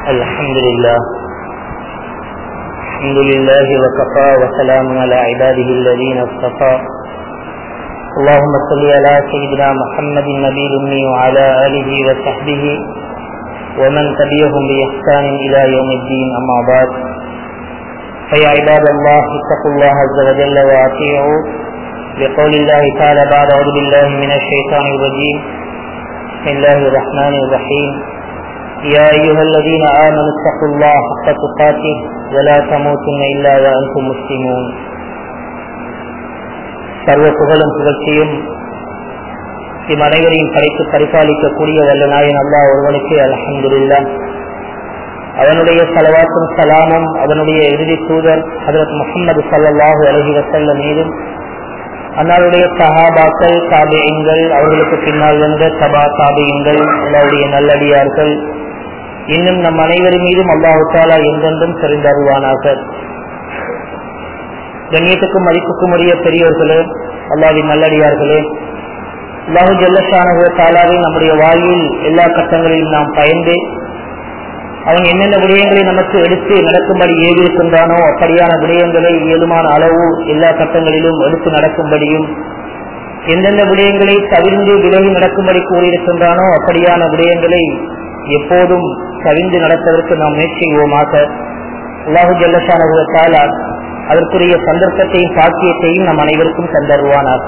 الحمد لله الحمد لله وكفى وسلام على عباده الذين اصطفى اللهم صل على سيدنا محمد النبي الأمي وعلى آله وصحبه ومن تبعهم بإحسان إلى يوم الدين أما بعد فيا عباد الله اتقوا الله عز وجل وأطيعوا لقول الله تعالى بعد أعوذ بالله من الشيطان الرجيم بسم الله الرحمن الرحيم يا أيها الذين آمنوا اتقوا الله حق تقاته ولا تموتن إلا وأنتم مسلمون சர்வ புகழும் புகழ்ச்சியும் இம் அனைவரையும் படைத்து பரிபாலிக்கக்கூடிய வல்ல நாயன் அல்லா ஒருவனுக்கு அலமதுல்லா அவனுடைய சலவாத்தும் சலாமும் அவனுடைய இறுதி தூதர் ஹதரத் முகமது சல்லாஹூ அலஹி வசல்ல மீதும் அன்னாருடைய சஹாபாக்கள் தாபியங்கள் அவர்களுக்கு பின்னால் வந்த சபா தாபியங்கள் அல்லாவுடைய நல்லடியார்கள் இன்னும் நம் அனைவர் மீதும் அல்லாஹு தாலா என்றென்றும் தெரிந்தருவானாக கண்ணியத்துக்கும் மதிப்புக்கும் உரிய பெரியோர்களே அல்லாவின் நல்லடியார்களே அல்லாஹு ஜல்லஷானக தாலாவை நம்முடைய வாழ்வில் எல்லா கட்டங்களிலும் நாம் பயந்து அவன் என்னென்ன விடயங்களை நமக்கு எடுத்து நடக்கும்படி ஏவிருக்கின்றானோ அப்படியான விடயங்களை இயலுமான அளவு எல்லா கட்டங்களிலும் எடுத்து நடக்கும்படியும் எந்தெந்த விடயங்களை தவிர்ந்து விலகி நடக்கும்படி கூறியிருக்கின்றானோ அப்படியான விடயங்களை எப்போதும் தவிர்ந்து நடப்பதற்கு நாம் முயற்சி செய்வோமாக அல்லாஹு ஜல்லஷானகுவத்தால் அதற்குரிய சந்தர்ப்பத்தையும் சாத்தியத்தையும் நம் அனைவருக்கும் தந்தருவானார்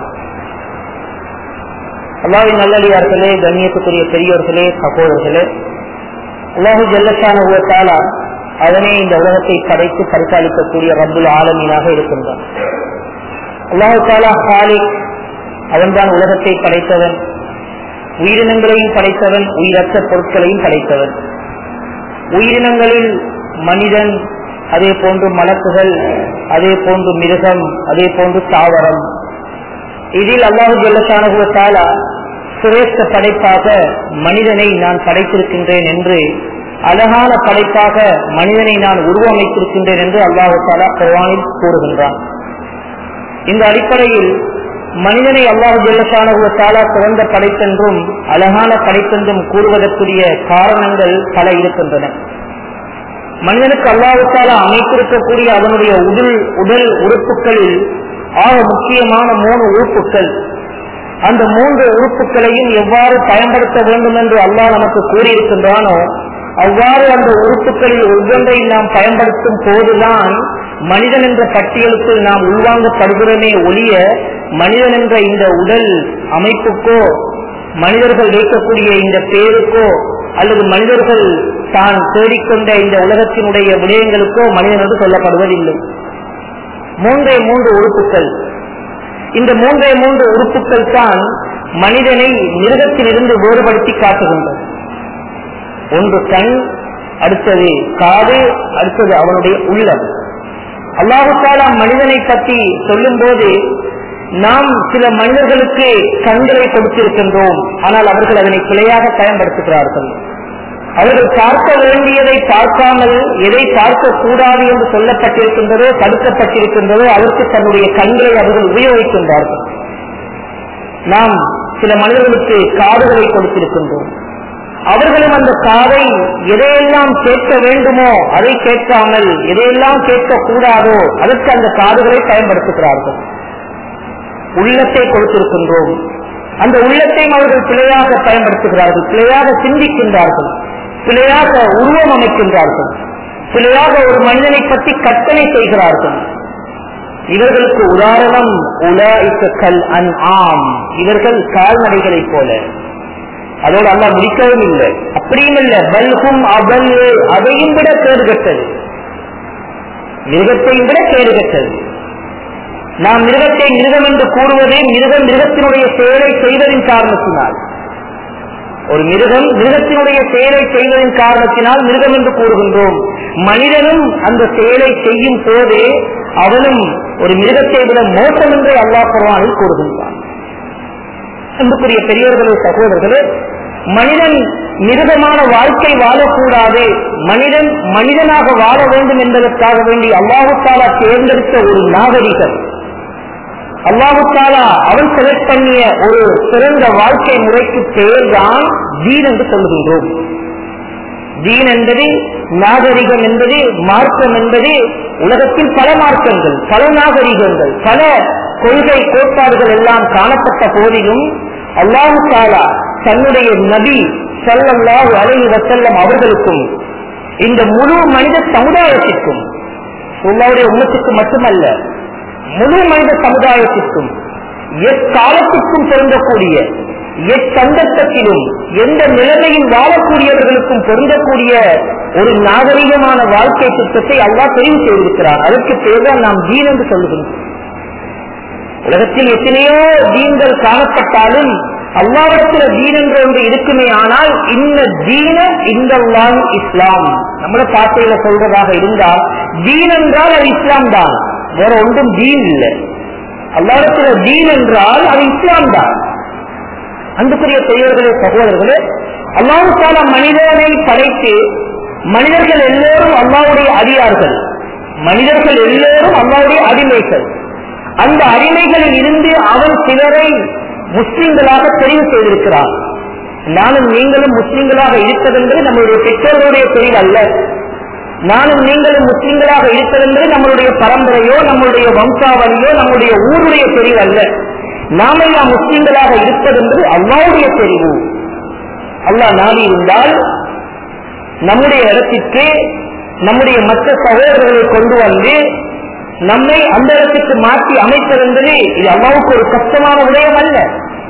அல்லாவின் நல்லடியார்களே கண்ணியத்துக்குரிய பெரியோர்களே சகோதரர்களே அல்லாஹு ஜல்லஷானுவத்தால அவனே இந்த உலகத்தை படைத்து பரிபாலிக்கக்கூடிய ரப்புல் ஆலமீனாக இருக்கின்றான் அல்லாஹு தாலா ஹாலிக் அவன்தான் உலகத்தை படைத்தவன் உயிரினங்களையும் படைத்தவன் உயிரற்ற பொருட்களையும் படைத்தவன் உயிரினங்களில் மனிதன் அதே போன்று மலக்குகள் அதே போன்று மிருகம் அதே போன்று தாவரம் இதில் அல்லாஹு ஜல்லஷானுவத்தாலா சிரேஷ்ட படைப்பாக மனிதனை நான் படைத்திருக்கின்றேன் என்று அழகான படைப்பாக மனிதனை நான் உருவமைத்திருக்கின்றேன் என்று அல்லாஹு தாலா குர்வானில் கூறுகின்றான் இந்த அடிப்படையில் மனிதனை அல்லாஹு ஜல்லஷானுவத்தாலா சிறந்த படைத்தென்றும் அழகான படைத்தென்றும் கூறுவதற்குரிய காரணங்கள் பல இருக்கின்றன மனிதனுக்கு அல்லாஹால அமைத்திருக்கக்கூடிய அவனுடைய உடல் உடல் உறுப்புகளில் ஆக முக்கியமான மூணு உறுப்புகள் அந்த மூன்று உறுப்புகளையும் எவ்வாறு பயன்படுத்த வேண்டும் என்று அல்லாஹ் நமக்கு கூறியிருக்கின்றானோ அவ்வாறு அந்த உறுப்புகளில் ஒவ்வொன்றை நாம் பயன்படுத்தும் போதுதான் மனிதன் என்ற பட்டியலுக்குள் நாம் உள்வாங்கப்படுகிறோமே ஒழிய மனிதன் என்ற இந்த உடல் அமைப்புக்கோ மனிதர்கள் வைக்கக்கூடிய இந்த பேருக்கோ அல்லது மனிதர்கள் தான் தேடிக்கொண்ட இந்த உலகத்தினுடைய விடயங்களுக்கோ மனிதன் என்று சொல்லப்படுவதில்லை மூன்றே மூன்று உறுப்புகள் இந்த மூன்றே மூன்று உறுப்புகள் தான் மனிதனை மிருகத்திலிருந்து வேறுபடுத்தி காட்டுகின்றது ஒன்று கண் அடுத்தது காது அடுத்தது அவனுடைய உள்ளம் அல்லாஹாலா மனிதனை பற்றி சொல்லும் போது நாம் சில மனிதர்களுக்கு கண்களை கொடுத்திருக்கின்றோம் ஆனால் அவர்கள் அதனை பிழையாக பயன்படுத்துகிறார்கள் அவர்கள் பார்க்க வேண்டியதை பார்க்காமல் எதை பார்க்க கூடாது என்று சொல்லப்பட்டிருக்கின்றதோ தடுக்கப்பட்டிருக்கின்றதோ அதற்கு தன்னுடைய கண்களை அவர்கள் உபயோகிக்கின்றார்கள் நாம் சில மனிதர்களுக்கு காதுகளை கொடுத்திருக்கின்றோம் அவர்களும் அந்த காதை எதையெல்லாம் கேட்க வேண்டுமோ அதை கேட்காமல் எதையெல்லாம் கேட்க கூடாதோ அதற்கு அந்த காதுகளை பயன்படுத்துகிறார்கள் உள்ளத்தை கொடுத்திருக்கின்றோம் அந்த உள்ளத்தையும் அவர்கள் பிழையாக பயன்படுத்துகிறார்கள் பிழையாக சிந்திக்கின்றார்கள் பிழையாக உருவம் அமைக்கின்றார்கள் பிழையாக ஒரு மனிதனை பற்றி கற்பனை செய்கிறார்கள் இவர்களுக்கு உதாரணம் உல கல் அன் ஆம் இவர்கள் கால்நடைகளை போல அதோடு அல்லா முடிக்கவும் இல்லை அப்படியும் இல்லை பல்கும் அவல் அதையும் விட கேடு கட்டது மிருகத்தையும் விட கேடு கட்டது நாம் மிருகத்தை மிருகம் என்று கூறுவதே மிருகம் மிருகத்தினுடைய செயலை செய்வதின் காரணத்தினால் ஒரு மிருகம் மிருகத்தினுடைய செயலை செய்வதின் காரணத்தினால் மிருகம் என்று கூறுகின்றோம் மனிதனும் அந்த செயலை செய்யும் போது அவனும் ஒரு மிருகத்தை விட மோசம் என்று அல்லா குர்வானில் கூறுகின்றான் அன்புக்குரிய பெரியவர்களே சகோதரர்களே மனிதன் மிருகமான வாழ்க்கை வாழக்கூடாது மனிதன் மனிதனாக வாழ வேண்டும் என்பதற்காக வேண்டி அல்லாஹுத்தாலா தேர்ந்தெடுத்த ஒரு நாகரிகம் அல்லாஹுத்தாலா அவன் செலக்ட் பண்ணிய ஒரு சிறந்த வாழ்க்கை முறைக்கு பெயர் தான் தீன் என்று சொல்லுகின்றோம் தீன் என்பது நாகரிகம் என்பது மார்க்கம் என்பது உலகத்தில் பல மார்க்கங்கள் பல நாகரிகங்கள் பல கொள்கை கோட்பாடுகள் எல்லாம் காணப்பட்ட போதிலும் அல்லாஹு தாலா தன்னுடைய நபி ஸல்லல்லாஹு அலைஹி வஸல்லம் அவர்களுக்கும் இந்த முழு மனித சமுதாயத்திற்கும் உள்ளவருடைய உண்மத்துக்கு மட்டுமல்ல முழு மனித சமுதாயத்திற்கும் எக்காலத்திற்கும் பொருந்தக்கூடிய எச்சந்தத்திலும் எந்த நிலைமையில் வாழக்கூடியவர்களுக்கும் பொருந்தக்கூடிய ஒரு நாகரிகமான வாழ்க்கை திட்டத்தை அல்லாஹ் தெரிவு செய்திருக்கிறார் அதற்கு பேர்தான் நாம் தீன் என்று சொல்லுகிறோம் உலகத்தில் எத்தனையோ தீன்கள் காணப்பட்டாலும் அல்லாவிடத்தில் தீன் என்ற ஒன்று இருக்குமே ஆனால் இந்த தீன இந்த இஸ்லாம் நம்மள பாட்டையில சொல்றதாக இருந்தால் தீன் என்றால் அது இஸ்லாம் தான் வேற ஒன்றும் தீன் இல்லை அல்லாவிடத்தில் தீன் என்றால் அது இஸ்லாம் தான் அன்புக்குரிய பெரியவர்களே சகோதரர்களே அல்லாவுக்கான மனிதனை படைத்து மனிதர்கள் எல்லோரும் அல்லாவுடைய அடியார்கள் மனிதர்கள் எல்லோரும் அல்லாவுடைய அடிமைகள் அந்த அடிமைகளில் இருந்து அவன் சிலரை முஸ்லிம்களாக தெரிவு செய்திருக்கிறார் நானும் நீங்களும் முஸ்லிம்களாக இருப்பதென்பது நம்மளுடைய பெற்றோர்களுடைய தொழில் அல்ல நானும் நீங்களும் முஸ்லிம்களாக இருப்பதென்பது நம்மளுடைய பரம்பரையோ நம்மளுடைய வம்சாவளியோ நம்முடைய ஊருடைய தொழில் அல்ல நாமெல்லாம் முஸ்லிம்களாக இருப்பது என்பது அல்லாவுடைய தெரிவு அல்லாஹ் நாடி இருந்தால் நம்முடைய இடத்திற்கு நம்முடைய மற்ற சகோதரர்களை கொண்டு வந்து நம்மை அந்த இடத்துக்கு மாற்றி அமைப்பது என்பது இது அல்லாவுக்கு ஒரு கஷ்டமான விடயம் அல்ல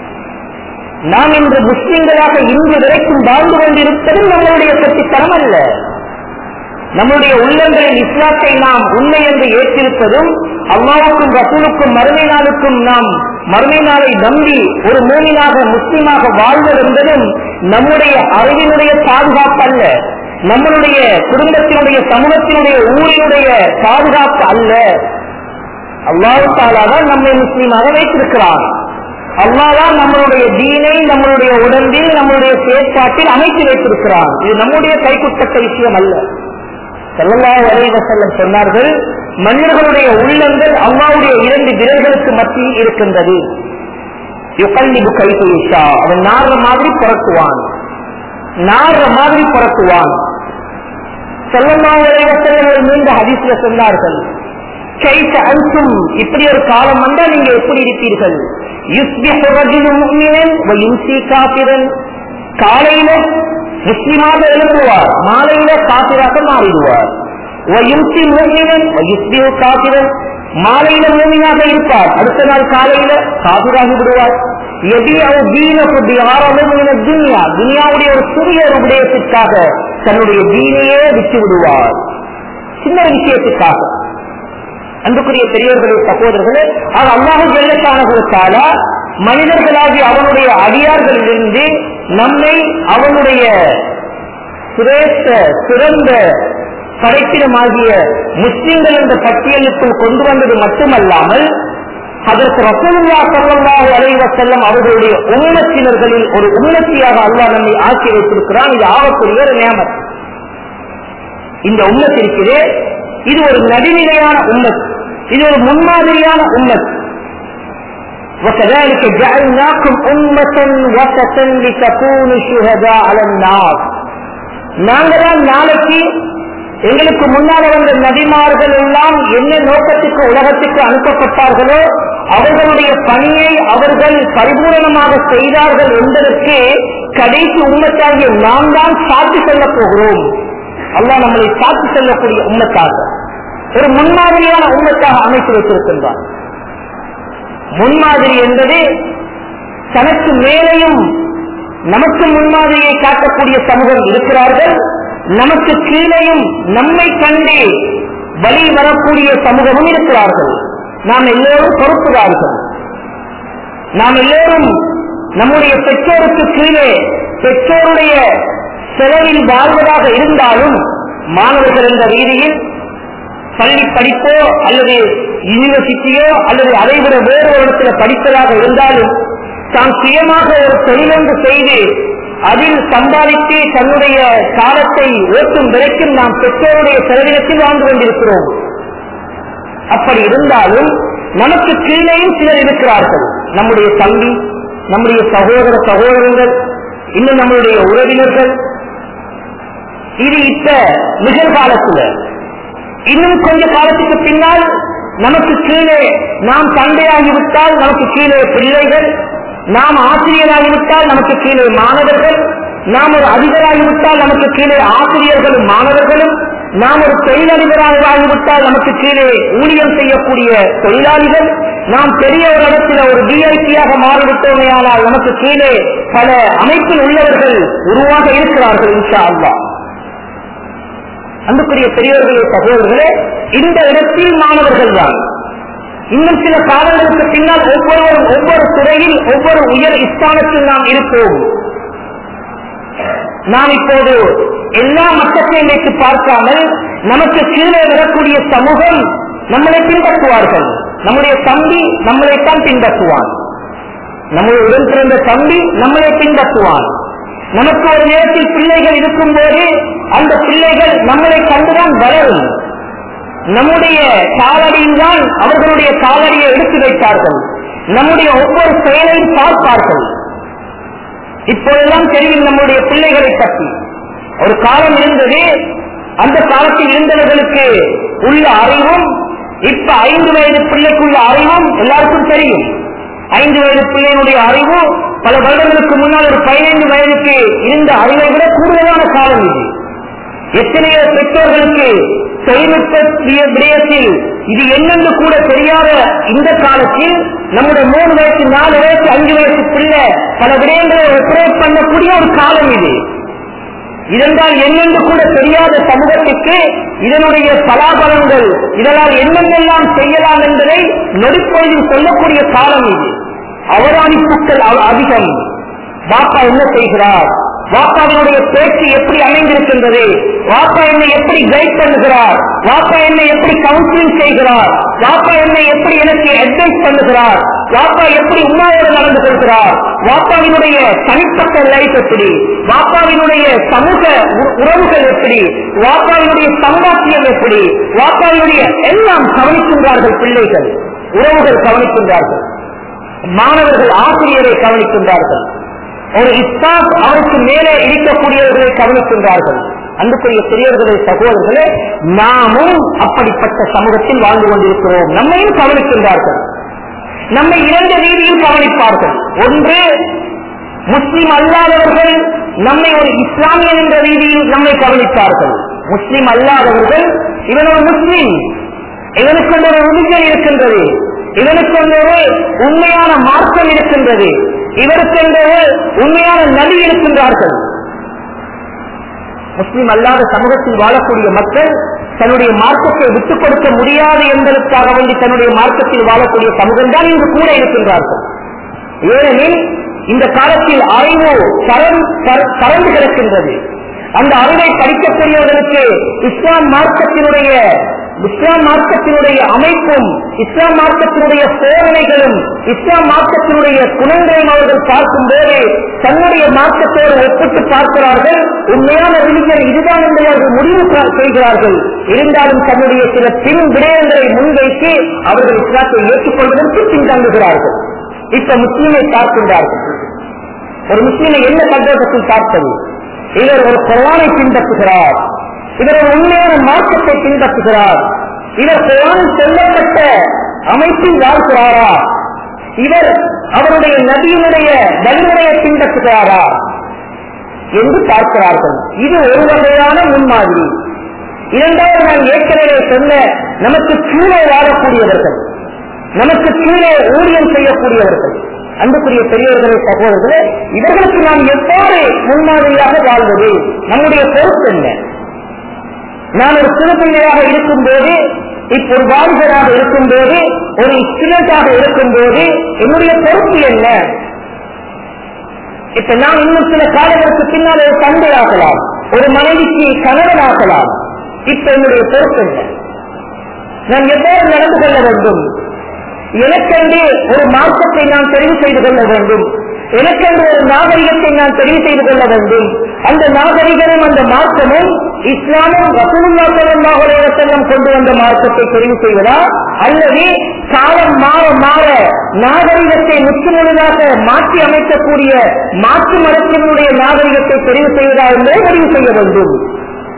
நாம் இன்று முஸ்லிம்களாக இன்று வரைக்கும் வாழ்ந்து கொண்டிருப்பதும் நம்மளுடைய கட்டித்தனம் அல்ல நம்முடைய உள்ளங்களில் இஸ்லாத்தை நாம் உண்மை என்று ஏற்றிருப்பதும் அல்லாவுக்கும் ரசூலுக்கும் மறுமை நாளுக்கும் நாம் மறுமை நாளை நம்பி ஒரு மூமினாக முஸ்லிமாக வாழ்வது என்பதும் நம்முடைய அறிவினுடைய பாதுகாப்பு அல்ல நம்மளுடைய குடும்பத்தினுடைய சமூகத்தினுடைய ஊரினுடைய பாதுகாப்பு அல்ல அல்லாஹு தாலாதான் நம்மை முஸ்லீமாக வைத்திருக்கிறான் அல்லாதான் நம்மளுடைய தீனை நம்மளுடைய உடம்பில் நம்மளுடைய செயற்பாட்டில் அமைத்து வைத்திருக்கிறான் இது நம்முடைய கைக்குட்டத்த விஷயம் அல்ல செல்லல்லாஹு அலைஹி வஸல்லம் சொன்னார்கள் மனிதர்களுடைய உள்ளங்கள் அல்லாவுடைய இரண்டு விரல்களுக்கு மத்தியில் இருக்கின்றது யுகல்லிபு கைபேஷா அவன் நாடுற மாதிரி புரட்டுவான் நாடுற மாதிரி புரட்டுவான் செல்லல்லாஹு அலைஹி வஸல்லம் மீண்டும் ஹதீஸ்ல சொன்னார்கள் கைச அன்சும் இப்படி ஒரு காலம் வந்தால் நீங்க எப்படி இருப்பீர்கள் யுஸ்பிஹு ரஜுலு முஃமினன் வ யும்சி காஃபிரன் காலையில முஸ்லிமாக எழுப்புவார் மாலையில காபிராக மாறிடுவார் வயுசி மூமினன் வயுஸ்பிஹு காபிரன் மாலையில மூமினாக இருப்பார் அடுத்த நாள் காலையில காபிராகி விடுவார் எதி அவர் தீன புத்தி ஆரம்பம் துனியா துனியாவுடைய ஒரு சிறிய ஒரு விடயத்திற்காக தன்னுடைய தீனையே விட்டு விடுவார் சின்ன விஷயத்திற்காக அன்புக்குரிய பெரியவர்களே சகோதரர்களே ஆக அல்லாஹு ஜெல்லக்கான மனிதர்களாகி அவனுடைய அடியார்களிலிருந்து நம்மை அவனுடைய சிரேஷ்ட சிறந்த படைப்பினமாகிய முஸ்லிம்கள் என்ற பட்டியலுக்குள் கொண்டு வந்தது மட்டுமல்லாமல் அதற்கு ரசூலுல்லா சல்லல்லாஹு அலைஹி வஸல்லம் அவர்களுடைய உம்மத்தினர்களில் ஒரு உம்மத்தியாக அல்லாஹ் நம்மை ஆக்கி வைத்திருக்கிறான் இது ஆகக்கூடிய ஒரு நியமம் இந்த உம்மத்திற்கிறே இது ஒரு நடுநிலையான உம்மத் இது ஒரு முன்மாதிரியான உம்மத் وكذلك جعلناكم أمة وسطا لتكونوا شهداء على الناس நாங்கதான் நாளைக்கு எங்களுக்கு முன்னால வந்த நபிமார்கள் எல்லாம் என்ன நோக்கத்துக்கு உலகத்துக்கு அனுப்பப்பட்டார்களோ அவர்களுடைய பணியை அவர்கள் பரிபூரணமாக செய்தார்கள் என்பதற்கு கடைசி உண்மத்தாகிய நாம் தான் சாட்சி சொல்லப் போகிறோம் அல்லாஹ் நம்மளை சாட்சி சொல்லக்கூடிய உண்மத்தாக ஒரு முன்மாதிரியான உண்மத்தாக அமைத்து வைத்திருக்கின்றார் முன்மாதிரி என்பது தனக்கு மேலேயும் நமக்கு முன்மாதிரியை காட்டக்கூடிய சமூகம் இருக்கிறார்கள் நமக்கு கீழேயும் நம்மை கண்டு வழி வரக்கூடிய சமூகமும் இருக்கிறார்கள் நாம் எல்லோரும் பொறுப்புதார்கள் நாம் எல்லோரும் நம்முடைய பெற்றோருக்கு கீழே பெற்றோருடைய செலவில் வாழ்வதாக இருந்தாலும் மாணவர்கள் என்ற ரீதியில் பள்ளி படிப்போ அல்லது யூனிவர்சிட்டியோ அல்லது அதைவிட வேறு ஒரு இடத்துல படிப்பதாக இருந்தாலும் தான் சுயமாக ஒரு தொழிலொன்று செய்து அதில் சம்பாதித்து தன்னுடைய காலத்தை ஓட்டும் வரைக்கும் நாம் பெற்றோருடைய செலவினத்தில் வாழ்ந்து கொண்டிருக்கிறோம் அப்படி இருந்தாலும் நமக்கு கீழேயும் சிலர் இருக்கிறார்கள் நம்முடைய தம்பி நம்முடைய சகோதர சகோதரர்கள் இன்னும் நம்மளுடைய உறவினர்கள் இது இப்ப நிகழ்காலத்துல இன்னும் கொஞ்ச காலத்துக்கு பின்னால் நமக்கு கீழே நாம் தந்தையாகிவிட்டால் நமக்கு கீழே பிள்ளைகள் நாம் ஆசிரியராகிவிட்டால் நமக்கு கீழே மாணவர்கள் நாம் ஒரு அதிபராகிவிட்டால் நமக்கு கீழே ஆசிரியர்களும் மாணவர்களும் நாம் ஒரு தொழிலதிபராக ஆகிவிட்டால் நமக்கு கீழே ஊழியம் செய்யக்கூடிய தொழிலாளிகள் நாம் பெரிய ஒரு இடத்துல ஒரு டிஐசியாக மாறிவிட்டோமே ஆனால் நமக்கு கீழே பல அமைப்பில் உள்ளவர்கள் உருவாக இருக்கிறார்கள் இன்ஷா அல்லா அன்புக்குரிய பெரியவர்களே சகோதரர்களே இந்த இடத்தில் மாணவர்கள் தான் இன்னும் சில காலங்களுக்கு பின்னால் ஒவ்வொருவரும் ஒவ்வொரு துறையில் ஒவ்வொரு உயர் ஸ்தானத்தில் நாம் இருப்போம் நாம் இப்போது எல்லா மட்டத்தையும் வைத்து பார்க்காமல் நமக்கு கீழே வரக்கூடிய சமூகம் நம்மளை பின்பற்றுவார்கள் நம்முடைய தம்பி நம்மளைத்தான் பின்பற்றுவான் நம்முடைய உடன் பிறந்த தம்பி நம்மளை பின்பற்றுவான் நமக்கு ஒரு நேரத்தில் பிள்ளைகள் இருக்கும் போது அந்த பிள்ளைகள் நம்மளை கண்டுதான் வளரும் நம்முடைய காலடியில் தான் அவர்களுடைய காலடியை எடுத்து வைத்தார்கள் நம்முடைய ஒவ்வொரு செயலையும் பார்ப்பார்கள் இப்போதெல்லாம் தெரியும் நம்முடைய பிள்ளைகளை பற்றி ஒரு காலம் இருந்தது அந்த காலத்தில் இருந்தவர்களுக்கு உள்ள அறிவும் இப்ப ஐந்து வயது பிள்ளைக்குள்ள அறிவும் எல்லாருக்கும் தெரியும் ஐந்து வயது பிள்ளையினுடைய அறிவு பல வருடங்களுக்கு முன்னால் ஒரு பதினைந்து வயதுக்கு இருந்த அறிவை விட கூடுதலான காலம் இது எத்தனையோ பெற்றோர்களுக்கு தொழில்நுட்ப விடயத்தில் இது என்னென்று கூட தெரியாத இந்த காலத்தில் நம்முடைய மூணு வயசு நாலு வயசு அஞ்சு வயசு பிள்ளை பல விடயங்களை ஒப்பரேட் பண்ணக்கூடிய ஒரு காலம் இது இதென்றால் என்னென்று கூட தெரியாத சமூகத்திற்கு இதனுடைய பலாபலங்கள் இதனால் என்னென்னெல்லாம் செய்யலாம் என்பதை நொடிப்பொழுதில் சொல்லக்கூடிய காலம் இது அவதானிப்புக்கள் அதிகம் பாப்பா என்ன செய்கிறார் வாப்பாவினுடைய பேச்சு எப்படி அமைந்திருக்கின்றது வாப்பா என்னை எப்படி கைட் பண்ணுகிறார் வாப்பா என்னை எப்படி கவுன்சிலிங் செய்கிறார் வாப்பா என்னை எப்படி எனக்கு அட்வைஸ் பண்ணுகிறார் வாப்பா எப்படி உண்மையோடு நடந்து கொள்கிறார் வாப்பாவினுடைய தனிப்பட்ட லைஃப் எப்படி வாப்பாவினுடைய சமூக உறவுகள் எப்படி வாப்பாவினுடைய சம்பாத்தியம் எப்படி வாப்பாவினுடைய எல்லாம் கவனிக்கின்றார்கள் பிள்ளைகள் உறவுகள் கவனிக்கின்றார்கள் மாணவர்கள் ஆசிரியரை கவனிக்கின்றார்கள் ஒரு இஸ்லாப் அவருக்கு மேலே இருக்கக்கூடியவர்களை கவனிக்கின்றார்கள் அன்புக்குரிய பெரியவர்களே சகோதரர்களே நாமும் அப்படிப்பட்ட சமூகத்தில் வாழ்ந்து கொண்டிருக்கிறோம் நம்மையும் கவனிக்கின்றார்கள் நம்மை இரண்டு ரீதியில் கவனிப்பார்கள் ஒன்று முஸ்லிம் அல்லாதவர்கள் நம்மை ஒரு இஸ்லாமியன் என்ற ரீதியில் நம்மை கவனிப்பார்கள் முஸ்லிம் அல்லாதவர்கள் இவன் ஒரு முஸ்லிம் இவனுக்கு ஒரு ரிலிஜன் இருக்கின்றது இவனுக்கு ஒரு உண்மையான மார்க்கம் இருக்கின்றது இவருக்கு உண்மையான நபி இருக்கின்றார்கள் முஸ்லிம் அல்லாத சமூகத்தில் வாழக்கூடிய மக்கள் தன்னுடைய மார்க்கத்தை விட்டுக் கொடுக்க முடியாது என்பதற்காக வேண்டி தன்னுடைய மார்க்கத்தில் வாழக்கூடிய சமூகம் தான் இங்கு கூட இருக்கின்றார்கள் ஏனெனில் இந்த காலத்தில் அறிவு கறந்து கிடக்கின்றது அந்த அறிவை படிக்கக்கூடியவர்களுக்கு இஸ்லாம் மார்க்கத்தினுடைய இஸ்லாம் மார்க்கத்தினுடைய அமைப்பும் இஸ்லாம் மார்க்கத்தினுடைய சோதனைகளும் இஸ்லாம் மார்க்கத்தினுடைய குணங்களையும் அவர்கள் பார்க்கும் போது தன்னுடைய மார்க்கத்தோடு ஒப்பிட்டு பார்க்கிறார்கள் உண்மையான ரிலிஜன் இதுதான் என்று அவர்கள் முடிவு செய்கிறார்கள் இருந்தாலும் தன்னுடைய சில பின் விடயங்களை முன்வைத்து அவர்கள் இஸ்லாத்தை ஏற்றுக்கொள்வதற்கு பின்தங்குகிறார்கள் இப்ப முஸ்லீமை பார்க்கின்றார்கள் ஒரு முஸ்லீமை என்ன சந்தோஷத்தில் பார்ப்பது இவர் ஒரு குரானை பின்பற்றுகிறார் இவர் ஒரு உண்மையான மார்க்கத்தை பின்பற்றுகிறார் இவர் குரான் சொல்லப்பட்ட அமைப்பில் வாழ்கிறாரா இவர் அவருடைய நதியினுடைய வழிமுறையை பின்பற்றுகிறாரா என்று பார்க்கிறார்கள் இது ஒரு வகையான முன்மாதிரி இரண்டாவது நான் ஏற்கனவே சொன்ன நமக்கு கீழே வாழக்கூடியவர்கள் நமக்கு கீழே ஊழியம் செய்யக்கூடியவர்கள் அன்புக்குரிய பெரியவர்களே சகோதரர்களே இவர்களுக்கு நாம் எவ்வாறு முன்மாதிரியாக வாழ்வது நம்முடைய பொறுப்பு என்ன நான் ஒரு சிறு பிள்ளையாக இருக்கும் போது இப்ப ஒரு வாலிபராக இருக்கும் போது ஒரு ஸ்டூடெண்டாக இருக்கும் போது என்னுடைய பொறுப்பு என்ன இப்ப நான் இன்னும் சில காலங்களுக்கு பின்னால் ஒரு தந்தையாகலாம் ஒரு மனைவிக்கு கணவனாகலாம் இப்ப என்னுடைய பொறுப்பு என்ன நான் எவ்வாறு நடந்து கொள்ள வேண்டும் எனக்கென்று ஒரு மார்க்கத்தை நான் தெரிவு செய்து கொள்ள வேண்டும் எனக்கென்று ஒரு நாகரிகத்தை நான் தெரிவு செய்து கொள்ள வேண்டும் அந்த நாகரிகமும் அந்த மார்க்கமும் இஸ்லாமும் ரசூலுல்லாஹ் செல்லம் கொண்டு வந்த மார்க்கத்தை தெரிவு செய்வதா அல்லது காலம் மாற மாற நாகரிகத்தை முற்றுமுழுதாக மாற்றி அமைக்கக்கூடிய மாற்று மதத்தினுடைய நாகரிகத்தை தெரிவு செய்வதா என்பதை முடிவு செய்ய வேண்டும்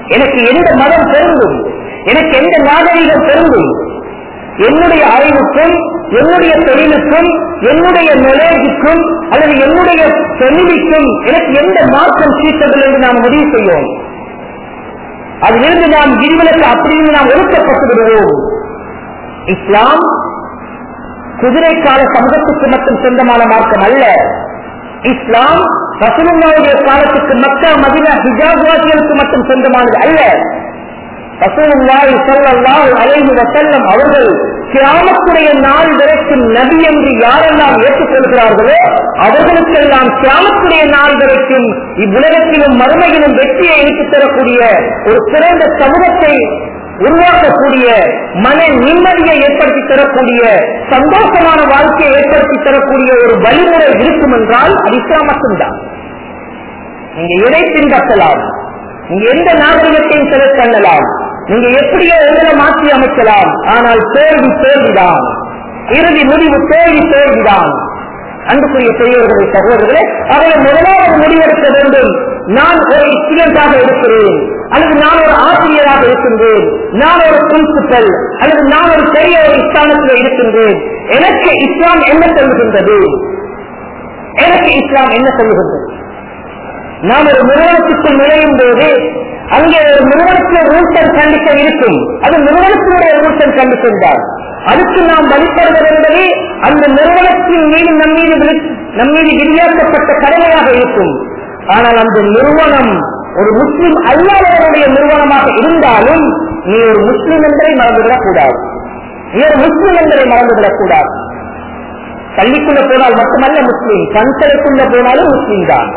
எனக்கு எந்த மதம் பொருந்தும் எனக்கு எந்த நாகரிகம் பொருந்தும் என்னுடைய அறிவுக்கும் என்னுடைய தொழிலுக்கும் என்னுடைய நுழைவுக்கும் அல்லது என்னுடைய தொழிலுக்கும் எனக்கு எந்த மாற்றம் சீட்டங்கள் என்று நாம் முடிவு செய்வோம் அதிலிருந்து நாம் விதிவிலக்கு அப்படின்னு நாம் ஒதுக்கப்பட்டு விடுவோம் இஸ்லாம் குதிரை கால சமூகத்துக்கு மட்டும் சொந்தமான மார்க்கம் அல்ல இஸ்லாம் ரசூலுல்லாவுடைய காலத்துக்கு மக்கா மதினா ஹிஜாப் வாசிகளுக்கு மட்டும் சொந்தமானது அல்ல ரசூலுல்லாஹி ஸல்லல்லாஹு அலைஹி வஸல்லம் அவர்கள் கியாமத்துடைய நாள் வரைக்கும் நபி என்று யாரெல்லாம் ஏற்றுக்கொள்கிறார்களோ அவர்களுக்கெல்லாம் கியாமத்துடைய நாள் வரைக்கும் இவ்வுலகத்திலும் மறுமையிலும் வெற்றியை எடுத்துத் தரக்கூடிய ஒரு சிறந்த சமூகத்தை உருவாக்கக்கூடிய மன நிம்மதியை ஏற்படுத்தி தரக்கூடிய சந்தோஷமான வாழ்க்கையை ஏற்படுத்தி தரக்கூடிய ஒரு வழிமுறை இருக்கும் என்றால் அது இஸ்லாம் மட்டும்தான் நீங்க எதை பின்பற்றலாம் நீங்க எந்த நாகரிகத்தையும் செலக்ட் பண்ணலாம் நீங்க எப்படியோ எங்களை மாற்றி அமைக்கலாம் ஆனால் தோல்வி தோல்விதான் இறுதி முடிவு தோல்வி தோல்விதான் அன்புக்குரிய பெரியவர்களை சகோதரர்களே அவரை முதலாவது முடிவெடுக்க வேண்டும் நான் ஒரு ஸ்டூடெண்டாக இருக்கிறேன் அல்லது நான் ஒரு ஆசிரியராக இருக்கின்றேன் நான் ஒரு பிரின்சிபல் அல்லது நான் ஒரு பெரிய ஒரு ஸ்தானத்தில் இருக்கின்றேன் எனக்கு இஸ்லாம் என்ன சொல்லுகின்றது எனக்கு இஸ்லாம் என்ன சொல்லுகின்றது நாம் ஒரு நிறுவனத்துக்குள் நுழையும் போது அங்கே ஒரு நிறுவனத்தில் ரூல்ஸ் அண்ட் கண்டிஷன் இருக்கும் அது நிறுவனத்தினுடைய ரூல்ஸ் அண்ட் கண்டிஷன் தான் அதுக்கு நாம் வழிபடுவது என்பது அந்த நிறுவனத்தின் மீது நம்மீது விழி- நம்மீது விரியாக்கப்பட்ட கடமையாக இருக்கும் ஆனால் அந்த நிறுவனம் ஒரு முஸ்லிம் அல்லாதவருடைய நிறுவனமாக இருந்தாலும் நீ ஒரு முஸ்லிம் என்பதை மறந்துவிடக் கூடாது நீ ஒரு முஸ்லிம் என்பதை மறந்துவிடக் கூடாது பள்ளிக்குள்ள போனால் மட்டுமல்ல முஸ்லீம் பஞ்சலைக்குள்ள போனாலும் முஸ்லீம் தான்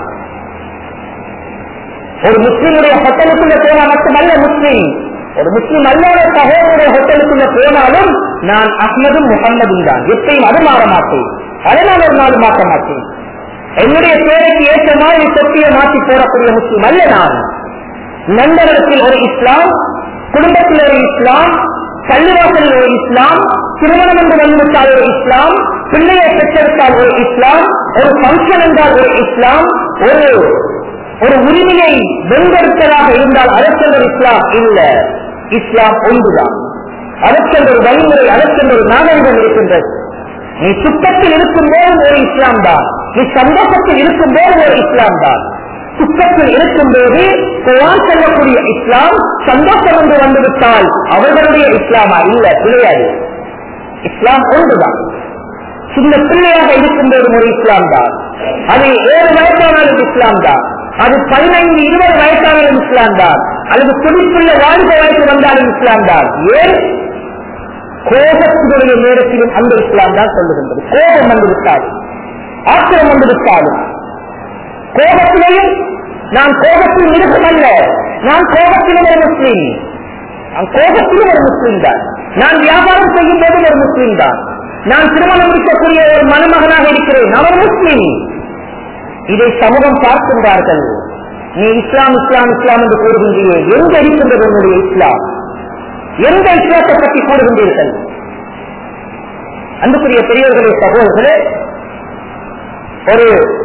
ஒரு முஸ்லீமுடைய ஹோட்டலுக்குள்ள போனா மட்டுமல்ல முஸ்லீம் ஒரு முஸ்லீம் அல்லாத சகோதரருடைய ஹோட்டலுக்குள்ள போனாலும் நான் அஹ்மதும் முகம்மதும் தான் எப்பயும் அது மாற மாட்டேன் அதை நான் ஒரு நாள் மாற்ற மாட்டேன் என்னுடைய தேவைக்கு ஏற்ற மாதிரி தொப்பியை மாற்றி போடக்கூடிய முஸ்லீம் அல்ல நான் நண்பர்களுக்கு ஒரு இஸ்லாம் குடும்பத்தில் ஒரு இஸ்லாம் பள்ளிவாசலில் ஒரு இஸ்லாம் திருமணம் என்று வந்துவிட்டால் ஒரு இஸ்லாம் பிள்ளையை பெற்றெடுத்தால் ஒரு இஸ்லாம் ஒரு பங்கன் என்றால் ஒரு இஸ்லாம் ஒரு ஒரு உரிமையை வென்றெடுத்ததாக இருந்தால் அதற்கென்ற இஸ்லாம் இல்ல இஸ்லாம் ஒன்றுதான் அதற்கென்ற ஒரு வழிமுறை அதற்கென்ற ஒரு நாகரிகம் இருக்கின்றது நீ சுத்தத்தில் இருக்கும் போது ஒரு இஸ்லாம் தான் நீ சந்தோஷத்தில் இருக்கும் போது ஒரு இஸ்லாம் தான் சுத்தத்தில் இருக்கும் போது குரான் சொல்லக்கூடிய இஸ்லாம் சந்தோஷம் என்று வந்துவிட்டால் அவர்களுடைய இஸ்லாமா இல்ல கிடையாது இஸ்லாம் ஒன்றுதான் சின்ன பிள்ளையாக இருக்கும்போது ஒரு இஸ்லாம் தான் அது ஏழு வயசானாலும் இஸ்லாம் தான் அது பதினைந்து இருபது வயசானாலும் இஸ்லாம் தான் அல்லது துடிப்புள்ள வாழ்க்கை வயசு வந்தாலும் இஸ்லாம் தான் ஏன் கோபத்தினுடைய நேரத்திலும் அந்த இஸ்லாம் தான் சொல்லுகின்றது கோபம் வந்து விட்டாது ஆத்திரம் வந்து விட்டாலும் கோபத்திலையும் நான் கோபத்தில் மிருகம் அல்ல நான் கோபத்திலும் ஒரு முஸ்லீம் நான் கோபத்திலும் ஒரு முஸ்லீம் தான் நான் வியாபாரம் செய்யும் போதும் ஒரு முஸ்லீம் தான் நான் திருமணம் முடிக்கக்கூடிய ஒரு மணமகனாக இருக்கிறேன் அவர் முஸ்லீம் இதை சமூகம் பார்க்கின்றார்கள் நீ இஸ்லாம் இஸ்லாம் இஸ்லாம் என்று கூறுகின்றீர்கள் எங்க இருக்கின்றது உன்னுடைய இஸ்லாம் எந்த இஸ்லாத்தை பற்றி கூறுகின்றீர்கள் அன்புக்குரிய பெரியவர்களே சகோதரர்களே ஒரு